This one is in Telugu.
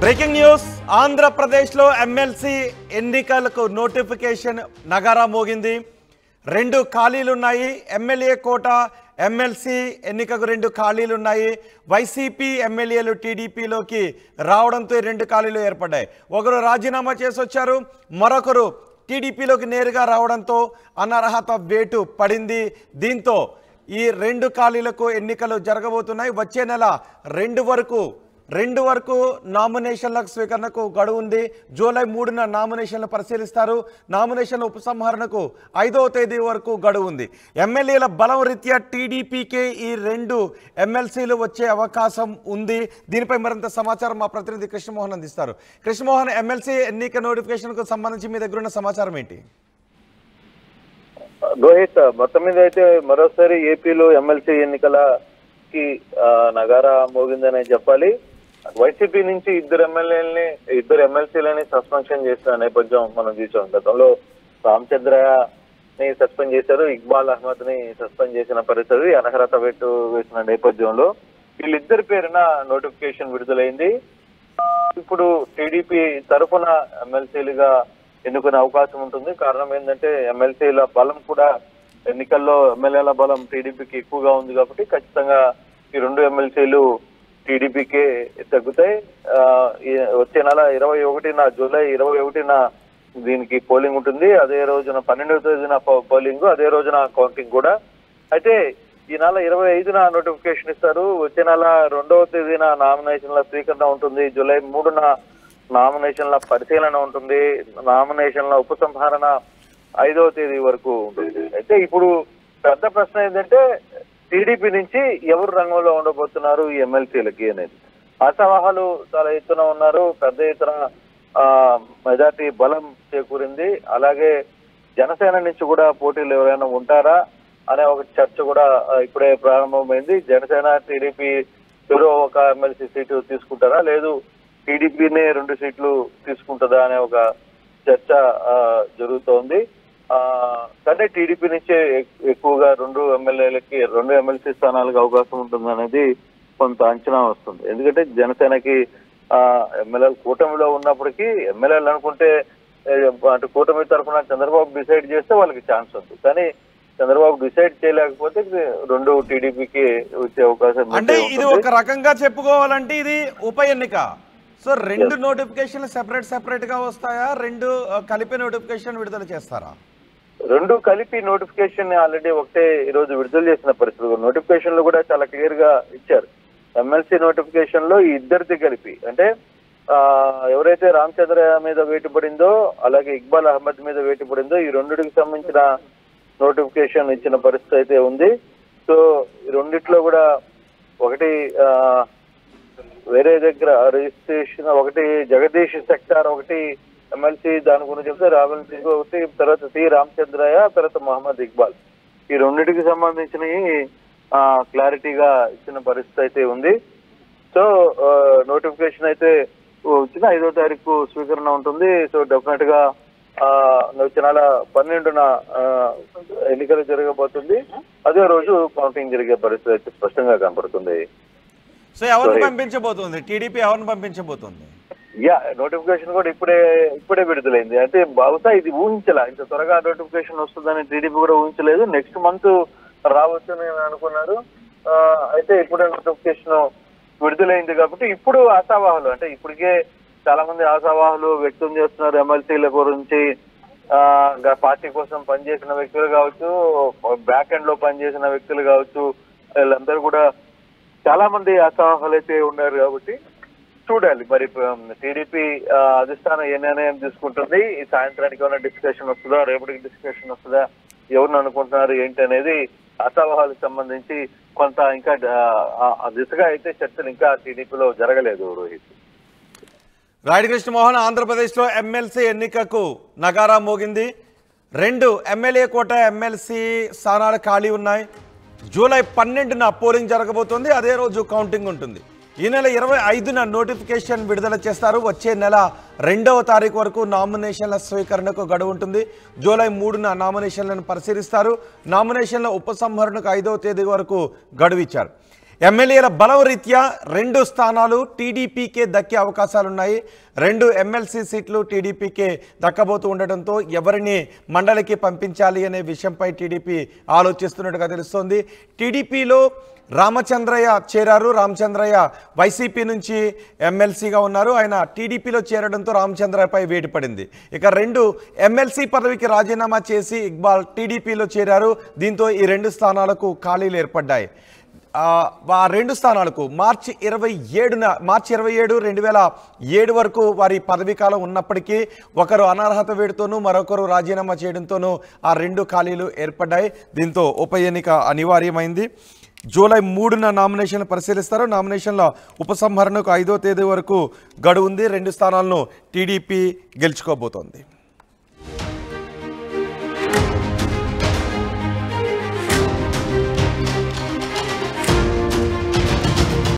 బ్రేకింగ్ న్యూస్ ఆంధ్రప్రదేశ్లో ఎమ్మెల్సీ ఎన్నికలకు నోటిఫికేషన్ నగారా మోగింది రెండు ఖాళీలున్నాయి ఎమ్మెల్యే కోట ఎమ్మెల్సీ ఎన్నికకు రెండు ఖాళీలున్నాయి వైసీపీ ఎమ్మెల్యేలు టీడీపీలోకి రావడంతో ఈ రెండు ఖాళీలు ఏర్పడ్డాయి ఒకరు రాజీనామా చేసి వచ్చారు మరొకరు టీడీపీలోకి నేరుగా రావడంతో అనర్హత వేటు పడింది దీంతో ఈ రెండు ఖాళీలకు ఎన్నికలు జరగబోతున్నాయి వచ్చే నెల రెండు వరకు రెండు వరకు నామినేషన్ల స్వీకరణకు గడువు ఉంది జూలై మూడున నామినేషన్లు పరిశీలిస్తారు నామినేషన్ల ఉపసంహరణకు ఐదవ తేదీ వరకు గడువు ఉంది ఎమ్మెల్యేల బలం రీత్యా టీడీపీకే ఈ రెండు ఎమ్మెల్సీలు వచ్చే అవకాశం ఉంది దీనిపై మరింత సమాచారం మా ప్రతినిధి కృష్ణమోహన్ అందిస్తారు కృష్ణమోహన్ ఎమ్మెల్సీ ఎన్నిక నోటిఫికేషన్కు సంబంధించి మీ దగ్గర ఉన్న సమాచారం ఏంటి రోహిత్ మొత్తం మీద అయితే మరోసారి ఏపీలో ఎమ్మెల్సీ ఎన్నికలకి ఆ, నగారా మోగిందనే చెప్పాలి వైసీపీ నుంచి ఇద్దరు ఎమ్మెల్యేలని ఇద్దరు ఎమ్మెల్సీలని సస్పెన్షన్ చేసిన నేపథ్యం మనం చూసాం గతంలో రామచంద్రని సస్పెండ్ చేశారు ఇక్బాల్ అహ్మద్ ని సస్పెండ్ చేసిన పరిస్థితి అనర్హత వేటు వేసిన నేపథ్యంలో వీళ్ళిద్దరి పేరున నోటిఫికేషన్ విడుదలైంది ఇప్పుడు టీడీపీ తరఫున ఎమ్మెల్సీలుగా ఎన్నుకునే అవకాశం ఉంటుంది కారణం ఏంటంటే ఎమ్మెల్సీల బలం కూడా ఎన్నికల్లో ఎమ్మెల్యేల బలం టీడీపీకి ఎక్కువగా ఉంది కాబట్టి ఖచ్చితంగా ఈ రెండు ఎమ్మెల్సీలు టీడీపీకే తగ్గుతాయి ఆ, ఈ- వచ్చే నెల ఇరవై ఒకటిన జూలై ఇరవై ఒకటిన దీనికి పోలింగ్ ఉంటుంది అదే రోజున పన్నెండవ తేదీన పో- పోలింగ్ అదే రోజున కౌంటింగ్ కూడా అయితే ఈ నెల ఇరవై ఐదున నోటిఫికేషన్ ఇస్తారు వచ్చే నెల రెండవ తేదీన నామినేషన్ల స్వీకరణ ఉంటుంది జూలై మూడున నామినేషన్ల పరిశీలన ఉంటుంది నామినేషన్ల ఉపసంహరణ ఐదవ తేదీ వరకు ఉంటుంది అయితే ఇప్పుడు పెద్ద ప్రశ్న ఏంటంటే టీడీపీ నుంచి ఎవరు రంగంలో ఉండబోతున్నారు ఈ ఎమ్మెల్సీలకి అనేది ఆశావాహాలు చాలా ఎత్తున ఉన్నారు పెద్ద ఎత్తున ఆ, మెజార్టీ బలం చేకూరింది అలాగే జనసేన నుంచి కూడా పోటీలు ఎవరైనా ఉంటారా అనే ఒక చర్చ కూడా ఆ, ఇప్పుడే ప్రారంభమైంది జనసేన టీడీపీ ఎవరో ఒక ఎమ్మెల్సీ సీటు తీసుకుంటారా లేదు టీడీపీనే రెండు సీట్లు తీసుకుంటుందా అనే ఒక చర్చ ఆ, జరుగుతోంది ఆ, కానీ టీడీపీ నుంచే ఎక్- ఎక్కువగా రెండు ఎమ్మెల్యేలకి రెండు ఎమ్మెల్సీ స్థానాలకు అవకాశం ఉంటుంది అనేది కొంత అంచనా వస్తుంది ఎందుకంటే జనసేనకి ఆ ఎమ్మెల్యేలు కూటమిలో ఉన్నప్పటికీ ఎమ్మెల్యేలు అనుకుంటే ఏ, అటు కూటమి తరఫున చంద్రబాబు డిసైడ్ చేస్తే వాళ్ళకి ఛాన్స్ ఉంది కానీ చంద్రబాబు డిసైడ్ చేయలేకపోతే ఇది రెండు టీడీపీకి వచ్చే అవకాశం అంటే అయితే ఇది ఉంటుంది. ఒక రకంగా చెప్పుకోవాలంటే ఇది ఉప ఎన్నిక సో రెండు నోటిఫికేషన్లు సెపరేట్ సెపరేట్ గా వస్తాయా రెండు ఆ, కలిపి నోటిఫికేషన్ విడుదల చేస్తారా రెండు కలిపి నోటిఫికేషన్ ఆల్రెడీ ఒకటే ఈ రోజు విడుదల చేసిన పరిస్థితులు నోటిఫికేషన్లు కూడా చాలా క్లియర్ గా ఇచ్చారు ఎమ్మెల్సీ నోటిఫికేషన్ లో ఈ ఇద్దరిది కలిపి అంటే ఆ ఎవరైతే రామచంద్ర మీద వేటు పడిందో అలాగే ఇక్బాల్ అహ్మద్ మీద వేటు పడిందో ఈ రెండిటికి సంబంధించిన నోటిఫికేషన్ ఇచ్చిన పరిస్థితి అయితే ఉంది సో ఈ రెండిట్లో కూడా ఒకటి ఆ వేరే దగ్గర రిజిస్ట్రేషన్ ఒకటి జగదీష్ సెక్టార్ ఒకటి ఎమ్మెల్సీ దాని గురించి చెప్తే రాహుల్ సింగ్ ఒకటి తర్వాత సి రామచంద్రయ్య తర్వాత మొహమ్మద్ ఇక్బాల్ ఈ రెండింటికి సంబంధించినవి ఆ, క్లారిటీగా ఇచ్చిన పరిస్థితి అయితే ఉంది సో ఆ, నోటిఫికేషన్ అయితే వచ్చిన ఐదో తారీఖు స్వీకరణ ఉంటుంది సో డెఫినెట్ గా ఆ, వచ్చే నెల పన్నెండున ఆ, ఎన్నికలు జరగబోతుంది అదే రోజు కౌంటింగ్ జరిగే పరిస్థితి అయితే స్పష్టంగా కనపడుతుంది సో ఎవరిని Sorry. పంపించబోతుంది టీడీపీ ఎవరిని పంపించబోతుంది యా నోటిఫికేషన్ కూడా ఇప్పుడే ఇప్పుడే విడుదలైంది అంటే బహుశా ఇది ఊహించలే ఇంత త్వరగా నోటిఫికేషన్ వస్తుందని టీడీపీ కూడా ఊహించలేదు నెక్స్ట్ మంత్ రావచ్చు అని అనుకున్నారు ఆ, అయితే ఇప్పుడే నోటిఫికేషన్ విడుదలైంది కాబట్టి ఇప్పుడు ఆశావాహులు అంటే ఇప్పటికే చాలా మంది ఆశావాహులు వ్యక్తం చేస్తున్నారు ఎమ్మెల్సీల గురించి ఆ, గా- పార్టీ కోసం పనిచేసిన వ్యక్తులు కావచ్చు బ్యాక్ ఎండ్ లో పనిచేసిన వ్యక్తులు కావచ్చు వీళ్ళందరూ కూడా చాలా మంది ఆశావాహులు అయితే ఉన్నారు కాబట్టి చూడాలి మరి టీడీపీ అధిష్టానం ఏ నిర్ణయం తీసుకుంటుంది ఈ సాయంత్రానికి ఏమైనా డిస్కషన్ వస్తుందా రేపటికి డిస్కషన్ వస్తుందా ఎవరిని అనుకుంటున్నారు ఏంటి అనేది అసవాహాలకు సంబంధించి కొంత ఇంకా ఆ, ఆ దిశగా అయితే చర్చలు ఇంకా టీడీపీలో జరగలేదు రోహిత్ రాయుడు కృష్ణమోహన్ ఆంధ్రప్రదేశ్లో ఎమ్మెల్సీ ఎన్నికకు నగారా మోగింది రెండు ఎమ్మెల్యే కోట ఎమ్మెల్సీ స్థానాలు ఖాళీ ఉన్నాయి జూలై పన్నెండున పోలింగ్ జరగబోతోంది అదే రోజు కౌంటింగ్ ఉంటుంది ఈ నెల ఇరవై ఐదున నోటిఫికేషన్ విడుదల చేస్తారు వచ్చే నెల రెండవ తారీఖు వరకు నామినేషన్ల స్వీకరణకు గడువు ఉంటుంది జూలై మూడున నామినేషన్లను పరిశీలిస్తారు నామినేషన్ల ఉపసంహరణకు ఐదవ తేదీ వరకు గడువు ఇచ్చారు ఎమ్మెల్యేల బలం రీత్యా రెండు స్థానాలు టీడీపీకే దక్కే అవకాశాలున్నాయి రెండు ఎమ్మెల్సీ సీట్లు టీడీపీకే దక్కబోతూ ఉండటంతో ఎవరిని మండలికి పంపించాలి అనే విషయంపై టీడీపీ ఆలోచిస్తున్నట్టుగా తెలుస్తోంది టీడీపీలో రామచంద్రయ్య చేరారు రామచంద్రయ్య వైసీపీ నుంచి ఎమ్మెల్సీగా ఉన్నారు ఆయన టీడీపీలో చేరడంతో రామచంద్రయ్యపై వేడి పడింది ఇక రెండు ఎమ్మెల్సీ పదవికి రాజీనామా చేసి ఇక్బాల్ టీడీపీలో చేరారు దీంతో ఈ రెండు స్థానాలకు ఖాళీలు ఏర్పడ్డాయి ఆ ఆ రెండు స్థానాలకు మార్చి ఇరవై ఏడున మార్చి ఇరవై ఏడు రెండు వేల ఏడు వరకు వారి పదవీ కాలం ఉన్నప్పటికీ ఒకరు అనర్హత వేడుతోనూ మరొకరు రాజీనామా చేయడంతోనూ ఆ రెండు ఖాళీలు ఏర్పడ్డాయి దీంతో ఉప ఎన్నిక అనివార్యమైంది జూలై మూడున నామినేషన్లు పరిశీలిస్తారు నామినేషన్ల ఉపసంహరణకు ఐదో తేదీ వరకు గడువు ఉంది రెండు స్థానాలను టీడీపీ గెలుచుకోబోతోంది